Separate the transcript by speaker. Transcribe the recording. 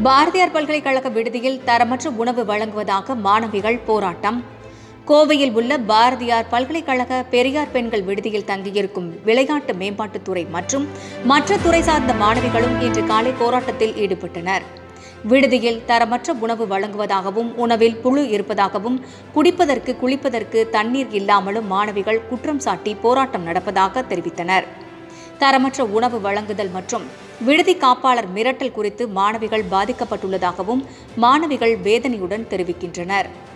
Speaker 1: பாரதியார் பல்கலைக்கழக விடுதியில் தரமற்ற உணவு வழங்குவதாக மாணவிகள் போராட்டம் கோவையில் உள்ள பாரதியார் பல்கலைக்கழக பெரியார் பெண்கள் விடுதியில் தங்கியிருக்கும் விளையாட்டு மேம்பாட்டுத்துறை மற்றும் மற்ற துறை சார்ந்த மாணவிகளும் இன்று காலை போராட்டத்தில் ஈடுபட்டனர் விடுதியில் தரமற்ற உணவு வழங்குவதாகவும் உணவில் புழு இருப்பதாகவும் குடிப்பதற்கு குளிப்பதற்கு தண்ணீர் இல்லாமலும் மாணவிகள் குற்றம் சாட்டி போராட்டம் நடப்பதாக தெரிவித்தனர் தரமற்ற உணவு வழங்குதல் மற்றும் விடுதி காப்பாளர் மிரட்டல் குறித்து மாணவிகள் பாதிக்கப்பட்டுள்ளதாகவும் மாணவிகள் வேதனையுடன் தெரிவிக்கின்றனர்